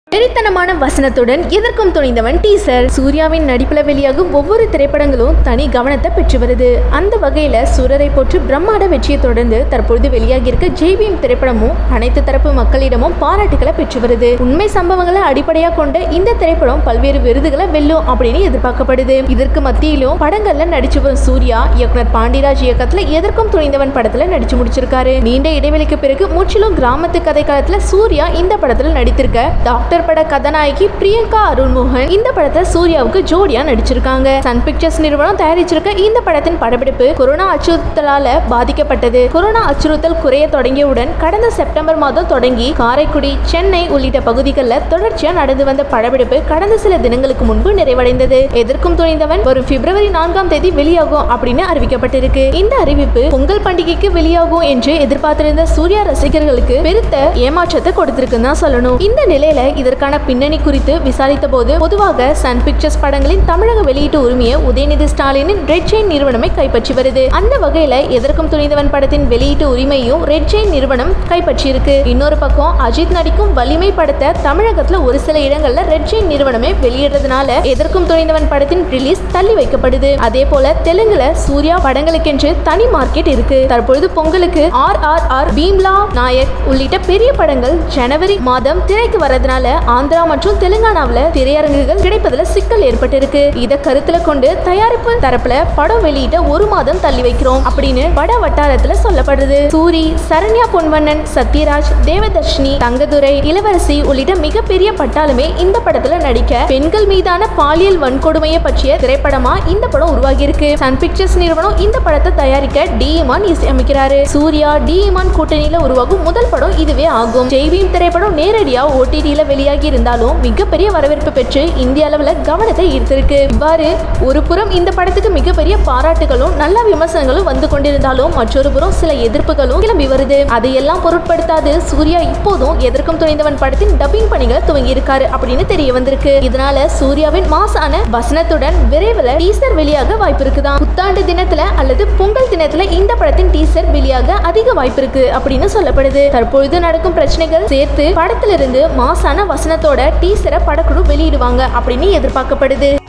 வெறித்தனமான வசனத்துடன் எதற்கும் துணிந்தவன் டீசர் சூர்யாவின் நடிப்புல வெளியாகும் ஒவ்வொரு திரைப்படங்களும் தனி கவனத்தை பெற்று வருது அந்த வகையில சூரரை போற்று பிரம்மாண்ட வெற்றியை தொடர்ந்து தற்பொழுது வெளியாகியிருக்க ஜேபிஎம் திரைப்படமும் அனைத்து தரப்பு மக்களிடமும் பாராட்டுகளை பெற்று வருது உண்மை சம்பவங்களை அடிப்படையாக கொண்ட இந்த திரைப்படம் பல்வேறு விருதுகளை வெல்லும் அப்படின்னு எதிர்பார்க்கப்படுது இதற்கு மத்தியிலும் படங்கள்ல நடிச்சு வரும் சூர்யா இயக்குனர் பாண்டிராஜ் இயக்கத்துல எதற்கும் துணிந்தவன் படத்துல நடிச்சு முடிச்சிருக்காரு நீண்ட இடைவெளிக்கு பிறகு முற்றிலும் கிராமத்து கதை காலத்துல சூர்யா இந்த படத்துல நடித்திருக்க டாக்டர் பட கதாநாயகி பிரியங்கா அருள்மோகன் இந்த படத்துல சூர்யாவுக்கு ஜோடியா நடிச்சிருக்காங்க சன் பிக்சர்ஸ் நிறுவனம் தயாரிச்சிருக்க இந்த படத்தின் படப்பிடிப்பு கொரோனா அச்சுறுத்தலால பாதிக்கப்பட்டது கொரோனா அச்சுறுத்தல் குறைய தொடங்கியவுடன் கடந்த செப்டம்பர் மாதம் தொடங்கி காரைக்குடி சென்னை உள்ளிட்ட பகுதிகளில் தொடர்ச்சியா நடந்து வந்த படப்பிடிப்பு கடந்த சில தினங்களுக்கு முன்பு நிறைவடைந்தது எதற்கும் துணிந்தவன் வரும் பிப்ரவரி நான்காம் தேதி வெளியாகும் அப்படின்னு அறிவிக்கப்பட்டிருக்கு இந்த அறிவிப்பு பொங்கல் பண்டிகைக்கு வெளியாகும் என்று எதிர்பார்த்திருந்த சூர்யா ரசிகர்களுக்கு பெருத்த ஏமாற்றத்தை கொடுத்திருக்குன்னு தான் சொல்லணும் இந்த நிலையில இதற்கான பின்னணி குறித்து விசாரித்த போது பொதுவாக சன் பிக்சர்ஸ் படங்களின் தமிழக வெளியீட்டு உரிமையை உதயநிதி ஸ்டாலினின் ரெட் செயின் நிறுவனமே கைப்பற்றி வருது அந்த வகையில எதற்கும் துணிந்தவன் படத்தின் வெளியீட்டு உரிமையும் ரெட் செயின் நிறுவனம் கைப்பற்றியிருக்கு இன்னொரு பக்கம் அஜித் நடிக்கும் வலிமை படத்தை தமிழகத்துல ஒரு சில இடங்கள்ல ரெட் செயின் நிறுவனமே வெளியிடுறதுனால எதற்கும் துணிந்தவன் படத்தின் ரிலீஸ் தள்ளி வைக்கப்படுது அதே போல தெலுங்குல சூர்யா படங்களுக்கென்று தனி மார்க்கெட் இருக்கு தற்பொழுது பொங்கலுக்கு R R R Bheemla Nayak உள்ளிட்ட பெரிய படங்கள் ஜனவரி மாதம் திரைக்கு வரதுனால ஆந்திரா மற்றும் தெலுங்கானாவுல திரையரங்குகள் கிடைப்பதுல சிக்கல் ஏற்பட்டிருக்கு இத கருத்துல கொண்டு தயாரிப்பு தரப்புல படம் வெளியிட்ட ஒரு மாதம் தள்ளி வைக்கிறோம் அப்படின்னு பட வட்டாரத்துல சொல்லப்படுது சூரி சரண்யா பொன்வண்ணன் சத்யராஜ் தேவதர்ஷினி தங்கதுரை இளவரசி உள்ளிட்ட மிகப்பெரிய பட்டாலுமே இந்த படத்துல நடிக்க பெண்கள் மீதான பாலியல் வன்கொடுமையை பற்றிய திரைப்படமா இந்த படம் உருவாகி இருக்கு சன் பிக்சர்ஸ் நிறுவனம் இந்த படத்தை தயாரிக்க டி இமான் இசையமைக்கிறாரு சூர்யா டி இமான் கூட்டணியில உருவாகும் முதல் படம் இதுவே ஆகும் ஜெய்பீம் திரைப்படம் நேரடியா ஓடிடியில வெளியாகி இருந்தாலும் மிகப்பெரிய வரவேற்பு பெற்று இந்திய அளவுல கவனத்தை ஈர்த்திருக்கு இவ்வாறு ஒரு புறம் இந்த படத்துக்கு மிகப்பெரிய பாராட்டுகளும் நல்ல விமர்சனங்களும் வந்து கொண்டிருந்தாலும் மற்றொரு புறம் சில எதிர்ப்புகளும் கிளம்பி வருது அதையெல்லாம் பொருட்படுத்தாது சூர்யா இப்போதும் எதற்கும் துணிந்தவன் படத்தின் டப்பிங் பணிகளை துவங்கி இருக்காரு அப்படின்னு தெரிய வந்திருக்கு இதனால சூர்யாவின் மாசான வசனத்துடன் விரைவில் டீசர் வெளியாக வாய்ப்பு இருக்குதான் புத்தாண்டு தினத்துல அல்லது பொங்கல் தினத்துல இந்த படத்தின் டீசர் வெளியாக அதிக வாய்ப்பு இருக்கு அப்படின்னு சொல்லப்படுது தற்பொழுது நடக்கும் பிரச்சனைகள் சேர்த்து படத்திலிருந்து மாசான வசனத்தோட டீசரை படக்குழு வெளியிடுவாங்க அப்படின்னு எதிர்பார்க்கப்படுது